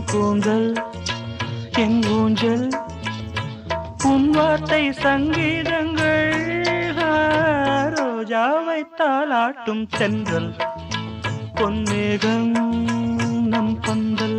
கூந்தல் என் ஊஞ்சல் உன் வார்த்தை சங்கீதங்கள் ஆ, ரோஜாவை தாளாட்டும் தென்றல் பொன்மேகம் நம் பந்தல்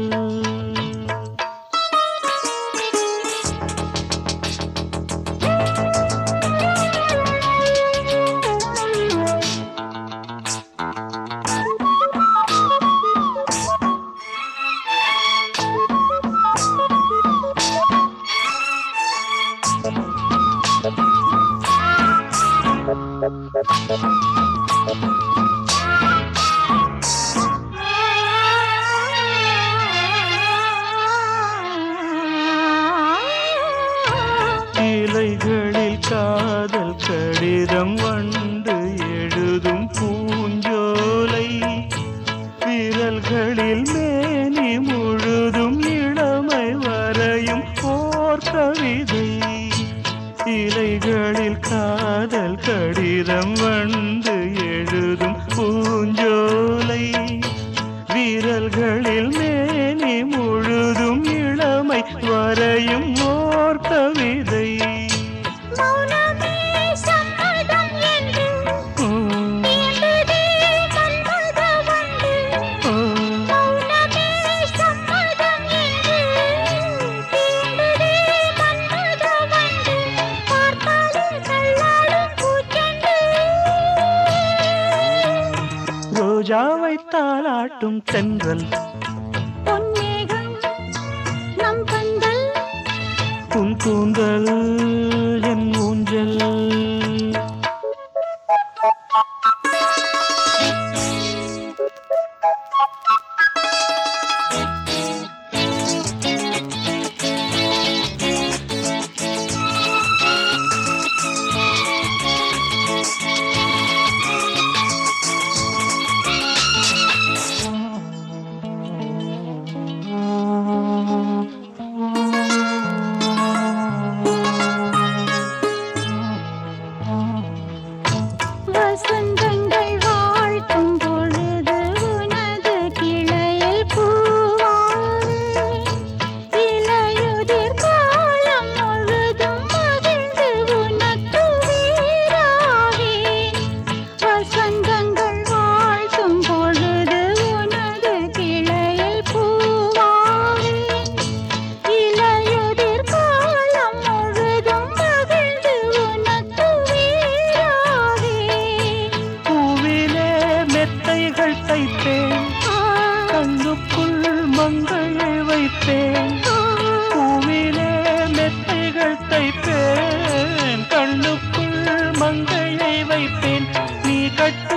இலைகளில் காதல் கடிதம் வண்டு எழுதும் பூஞ்சோலை விரல்களில் மேனி முழுதும் இளமை வரையும் ஓர் கவிதை இலைகளில் காதல் கடிதம் வண்டு எழுதும் பூஞ்சோலை விரல்களில் மேனி முழுதும் இளமை வரையும் ஓர் கவிதை மௌனமே சம்மதம் என்று உம், தீண்டுதே மன்மத வண்டு. உம், மௌனமே சம்மதம் என்று தீண்டுதே மன்மத வண்டு. பார்த்தாலே தள்ளாடும் பூச்செண்டு. ரோஜாவை தாளாட்டும் தென்றல் பொன்மேகம் நம் பந்தல் உன் கூந்தல் என் ஊஞ்சல் வசந்தங்கள் வாழ்த்தும் பொழுது உனது கிளையில் பூவாய் இலையுதிர் காலம் முழுதும் மகிழ்ந்து உனக்கு வீராவேன் வசந்தங்கள் வாழ்த்தும் பொழுது உனது கிளையில் பூவாய் இலையுதிர் காலம் முழுதும் மகிழ்ந்து உனக்கு வீராவேன் பூவிலே மெத்தைகள் தைத்தேன் கண்ணுக்குள் மங்கையை வைத்தேன் பூவிலே மெத்தைகள் தைப்பேன் கண்ணுக்குள் மங்கையை வைப்பேன் நீ கட்டி